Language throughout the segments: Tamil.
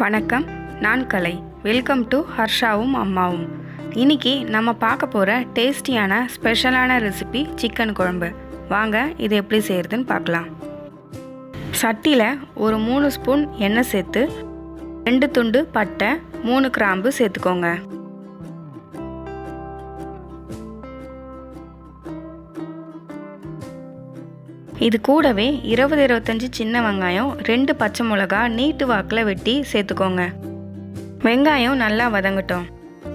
வணக்கம் நான் கலை வெல்கம் டு ஹர்ஷாவும் அம்மாவும் இன்னைக்கு நம்ம பார்க்க போகிற டேஸ்டியான ஸ்பெஷலான ரெசிபி சிக்கன் குழம்பு வாங்க இது எப்படி செய்கிறதுன்னு பார்க்கலாம் சட்டியில் ஒரு மூணு ஸ்பூன் எண்ணெய் சேர்த்து ரெண்டு துண்டு பட்டை மூணு கிராம்பு சேர்த்துக்கோங்க இது கூடவே இருபது இருபத்தஞ்சி சின்ன வெங்காயம் ரெண்டு பச்சை மிளகா நீட்டு வாக்கில் வெட்டி சேர்த்துக்கோங்க வெங்காயம் நல்லா வதங்கட்டும்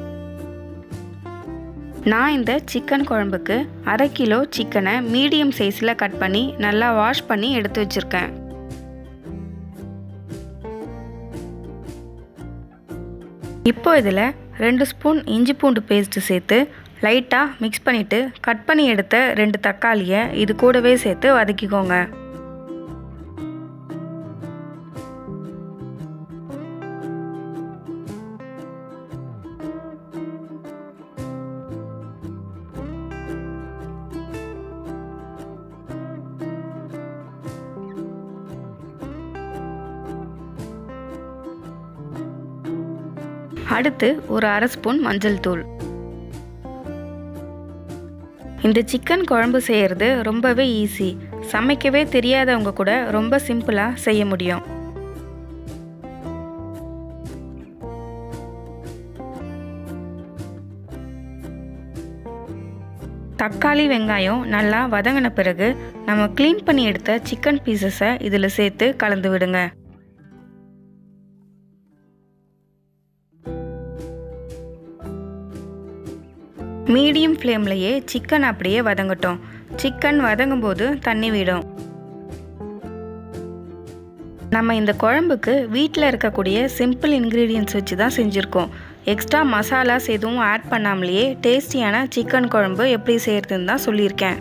நான் இந்த சிக்கன் குழம்புக்கு அரை கிலோ சிக்கனை மீடியம் சைஸில் கட் பண்ணி நல்லா வாஷ் பண்ணி எடுத்து வச்சுருக்கேன் இப்போ இதில் ரெண்டு ஸ்பூன் இஞ்சி பூண்டு பேஸ்ட்டு சேர்த்து லைட்டாக மிக்ஸ் பண்ணிவிட்டு கட் பண்ணி எடுத்த ரெண்டு தக்காளியை இது கூடவே சேர்த்து வதக்கிக்கோங்க அடுத்து ஒரு அரை ஸ்பூன் மஞ்சள் தூள் இந்த சிக்கன் குழம்பு செய்கிறது ரொம்பவே ஈஸி சமைக்கவே தெரியாதவங்க கூட ரொம்ப சிம்பிளாக செய்ய முடியும் தக்காளி வெங்காயம் நல்லா வதங்கின பிறகு நம்ம க்ளீன் பண்ணி எடுத்த சிக்கன் பீசஸை இதில் சேர்த்து கலந்து விடுங்க மீடியம் ஃப்ளேம்லையே சிக்கன் அப்படியே வதங்கட்டும் சிக்கன் வதங்கும் போது தண்ணி விடும் நம்ம இந்த குழம்புக்கு வீட்டில் இருக்கக்கூடிய சிம்பிள் இன்க்ரீடியன்ஸ் வச்சு தான் செஞ்சுருக்கோம் எக்ஸ்ட்ரா மசாலாஸ் எதுவும் ஆட் பண்ணாமலேயே டேஸ்டியான சிக்கன் குழம்பு எப்படி செய்கிறதுன்னு தான் சொல்லியிருக்கேன்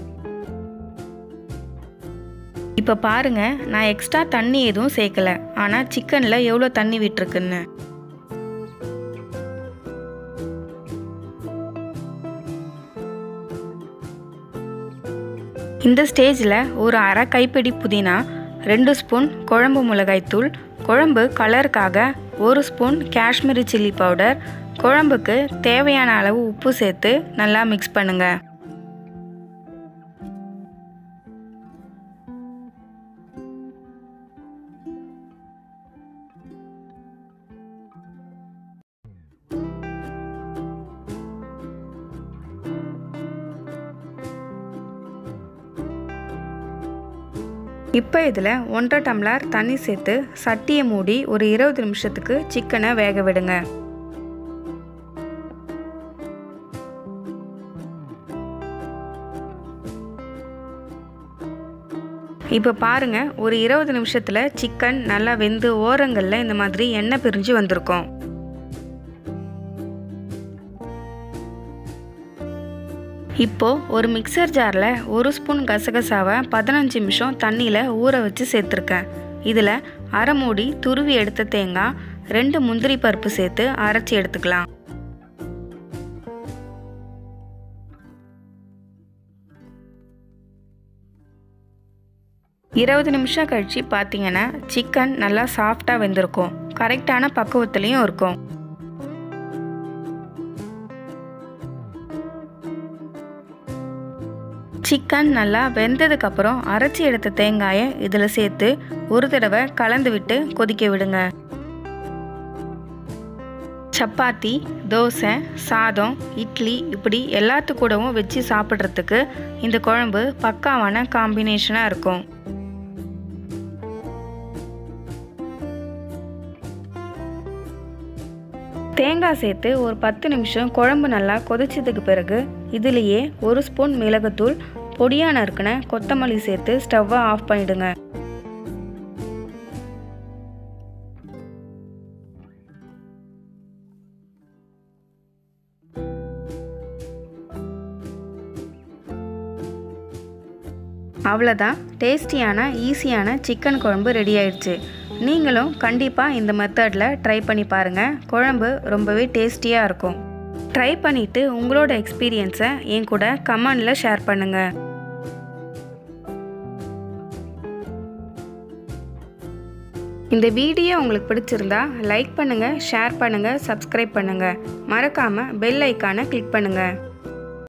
இப்போ பாருங்கள் நான் எக்ஸ்ட்ரா தண்ணி எதுவும் சேர்க்கலை ஆனால் சிக்கனில் எவ்வளோ தண்ணி விட்டுருக்குன்னு இந்த ஸ்டேஜில் ஒரு அரை கைப்பிடி புதினா ரெண்டு ஸ்பூன் குழம்பு மிளகாய்த்தூள் குழம்பு கலருக்காக ஒரு ஸ்பூன் காஷ்மீரி சில்லி பவுடர் குழம்புக்கு தேவையான அளவு உப்பு சேர்த்து நல்லா மிக்ஸ் பண்ணுங்கள் இப்போ இதில் ஒன்றரை டம்ளர் தண்ணி சேர்த்து சட்டியை மூடி ஒரு இருபது நிமிஷத்துக்கு சிக்கனை வேக விடுங்க இப்போ பாருங்கள் ஒரு இருபது நிமிஷத்தில் சிக்கன் நல்லா வெந்து ஓரங்களில் இந்த மாதிரி எண்ணெய் பிரிஞ்சு வந்திருக்கும் இப்போது ஒரு மிக்சர் ஜாரில் ஒரு ஸ்பூன் கசகசாவை பதினஞ்சு நிமிஷம் தண்ணியில் ஊற வச்சு சேர்த்துருக்கேன் இதில் அரை மூடி துருவி எடுத்த தேங்காய் ரெண்டு முந்திரி பருப்பு சேர்த்து அரைச்சி எடுத்துக்கலாம் இருபது நிமிஷம் கழித்து பார்த்தீங்கன்னா சிக்கன் நல்லா சாஃப்டாக வெந்திருக்கும் கரெக்டான பக்குவத்துலேயும் இருக்கும் சிக்கன் நல்லா வெந்ததுக்கப்புறம் அரைச்சி எடுத்த தேங்காயை இதில் சேர்த்து ஒரு தடவை கலந்து விட்டு கொதிக்க விடுங்க சப்பாத்தி தோசை சாதம் இட்லி இப்படி எல்லாத்து கூடவும் வச்சு சாப்பிட்றதுக்கு இந்த குழம்பு பக்காவான காம்பினேஷனாக இருக்கும் தேங்காய் சேர்த்து ஒரு பத்து நிமிஷம் குழம்பு நல்லா கொதிச்சதுக்கு பிறகு இதுலேயே ஒரு ஸ்பூன் மிளகுத்தூள் பொடியாக நறுக்கின கொத்தமல்லி சேர்த்து ஸ்டவ்வை ஆஃப் பண்ணிடுங்க அவ்வளோதான் டேஸ்டியான ஈஸியான சிக்கன் குழம்பு ரெடி ஆயிடுச்சு நீங்களும் கண்டிப்பாக இந்த மெத்தடில் ட்ரை பண்ணி பாருங்கள் குழம்பு ரொம்பவே டேஸ்டியாக இருக்கும் ட்ரை பண்ணிவிட்டு உங்களோட எக்ஸ்பீரியன்ஸை என் கூட கமெண்டில் ஷேர் பண்ணுங்கள் இந்த வீடியோ உங்களுக்கு பிடிச்சிருந்தா லைக் பண்ணுங்கள் ஷேர் பண்ணுங்கள் சப்ஸ்கிரைப் பண்ணுங்கள் மறக்காமல் பெல் ஐக்கானை கிளிக் பண்ணுங்கள்